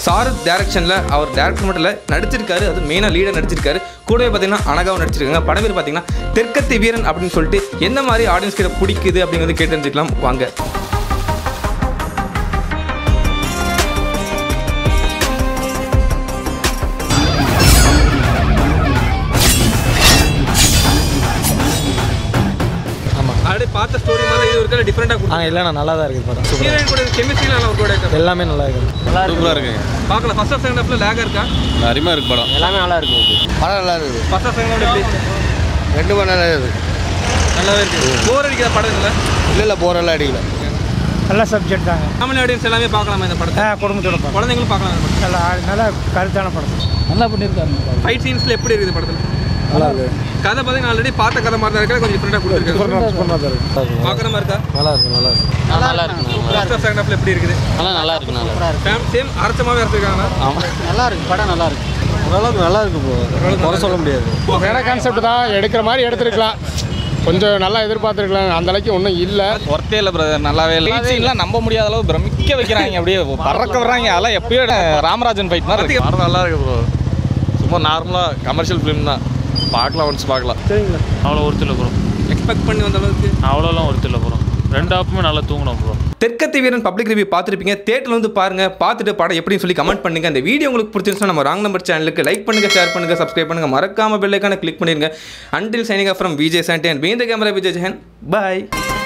சாரத் டேரக்ஷனில் அவர் director மட்டும் இல்லை நடிச்சிருக்காரு அது மெயினாக லீடர் நடிச்சிருக்காரு கூடவே பார்த்தீங்கன்னா அனகாவும் நடிச்சிருக்காங்க படம் பேர் பார்த்தீங்கன்னா தெற்கத்தி வீரன் அப்படின்னு சொல்லிட்டு எந்த மாதிரி ஆடியன்ஸ் கிட்ட பிடிக்குது அப்படிங்கிறது கேட்டு தெரிஞ்சுக்கலாம் வாங்க ஆமாம் ஆல்ரெடி பார்த்த ஸ்டோரி மாதிரி இது ஒரு டிஃப்ரெண்டாக ஆ இல்லைண்ணா நல்லா தான் இருக்குது படம் சூப்பர் ஹீரோயின் கூட கெமிஸ்ட்ரி நல்லா ஒரு கூட இருக்கு எல்லாமே நல்லா இருக்குது சூப்பராக இருக்குங்க பார்க்கல ஃபர்ஸ்ட் ஆஃப் செகண்ட் ஹாஃப்ல லேக் இருக்கா அருமையாக இருக்கு படம் எல்லாமே நல்லா இருக்குது படம் நல்லா இருக்குது ஃபர்ஸ்ட் ஆஃப் செகண்ட் ஹாஃப் எப்படி ரெண்டு மணி நேரம் இருக்குது நல்லாவே இருக்கு போர் அடிக்கிற படம் இல்லை இல்லை இல்லை போரெல்லாம் அடிக்கல நல்ல சப்ஜெக்ட் தாங்க ஃபேமிலி ஆடியன்ஸ் எல்லாமே பார்க்கலாமா இந்த படத்தை ஆ குடும்பத்தோட பார்க்கலாம் குழந்தைங்களும் பார்க்கலாம் இந்த படத்தை நல்லா நல்ல கருத்தான படம் நல்லா பண்ணியிருக்காங்க ஃபைட் சீன்ஸ்ல எப்படி இருக்குது படத்தில் நல்லா இருக்கு கதை பார்த்தீங்கன்னா ஆல்ரெடி பார்த்த கதை மாதிரி தான் இருக்கா கொஞ்சம் டிஃப்ரெண்டாக கொடுத்துருக்காங்க பார்க்குற மாதிரி இருக்கா நல்லா இருக்கு நல்லா இருக்கு நல்லா இருக்கு ஃபர்ஸ்ட் ஆஃப் செகண்ட் ஹாஃப்ல எப்படி இருக்குது நல்லா நல்லா இருக்கு நல்லா இருக்கு சேம் அரைச்சமாவே அரைச்சிருக்காங்கன்னா நல்லா இருக்கு படம் நல்லா இருக்கு ஓரளவுக்கு நல்லா இருக்கு ப்ரோ குறை சொல்ல முடியாது வேற கான்செப்ட் தான் எடுக்கிற மாதிரி எடுத்திருக்கலாம் கொஞ்சம் நல்லா எதிர்பார்த்துருக்கலாம் அந்த அளவுக்கு ஒன்றும் இல்லை ஒர்த்தே இல்லை பிரதர் நல்லாவே இல்லை ஃபைட் சீன்லாம் நம்ப முடியாத அளவு பிரமிக்க வைக்கிறாங்க அப்படியே பறக்க விடுறாங்க அதெல்லாம் எப்பயோ ராமராஜன் ஃபைட் மாதிரி இருக்கு படம் நல்லா இருக்கு ப்ரோ சும்மா நார்மலாக கமர்ஷியல் ஃபிலிம் தான் பார்க்கலாம் ஒன்ஸ் பார்க்கலாம் அவ்வளோ ஒருத்தில் ப்ரோ எக்ஸ்பெக்ட் பண்ணி வந்த அளவுக்கு அவ்வளோலாம் ஒருத்தில் ப்ரோ ரெண்டு ஆப்புமே நல்லா தூங்கணும் ப்ரோ தெற்கத்தி வீரன் பப்ளிக் ரிவ்யூ பார்த்துருப்பீங்க தேட்டரில் வந்து பாருங்க பார்த்துட்டு படம் எப்படின்னு சொல்லி கமெண்ட் பண்ணுங்க அந்த வீடியோ உங்களுக்கு பிடிச்சிருந்துச்சுன்னா நம்ம ராங் நம்பர் சேனலுக்கு லைக் பண்ணுங்க ஷேர் பண்ணுங்க சப்ஸ்கிரைப் பண்ணுங்க மறக்காம பெல்லைக்கான கிளிக் பண்ணிருங்க until signing from Vijay Sandy and வீந்த கேமரா விஜய் ஜெகன் பாய்